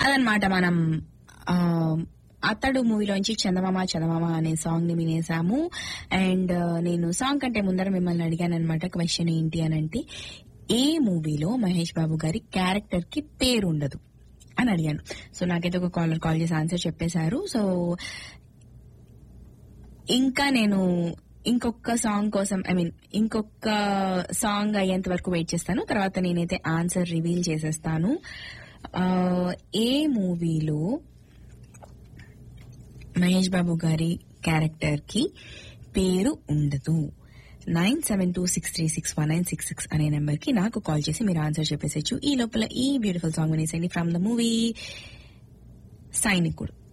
అదనమాట మనం ఆ, అతడు మూవీలోంచి చందమామ చందమామ అనే సాంగ్ ని వినేసాము అండ్ నేను సాంగ్ కంటే ముందర మిమ్మల్ని అడిగాను అనమాట క్వశ్చన్ ఏంటి అని అంటే ఏ మూవీలో మహేష్ బాబు గారి క్యారెక్టర్ కి పేరు ఉండదు అని అడిగాను సో నాకైతే ఒక కాలర్ కాల్ చేసి ఆన్సర్ చెప్పేశారు సో ఇంకా నేను ఇంకొక సాంగ్ కోసం ఐ మీన్ ఇంకొక సాంగ్ అయ్యేంత వరకు వెయిట్ చేస్తాను తర్వాత నేనైతే ఆన్సర్ రివీల్ చేసేస్తాను ఆ, ఏ మూవీలో మహేష్ బాబు గారి క్యారెక్టర్ కి పేరు ఉండదు nine seven two six three six one nine six six అనే నెంబర్ కి నాకు కాల్ చేసి మీరు ఆన్సర్ చెప్పేసేచ్చు ఈ లోపల ఈ బ్యూటిఫుల్ సాంగ్ వినేసండి ఫ్రమ్ ద మూవీ సైనికుడు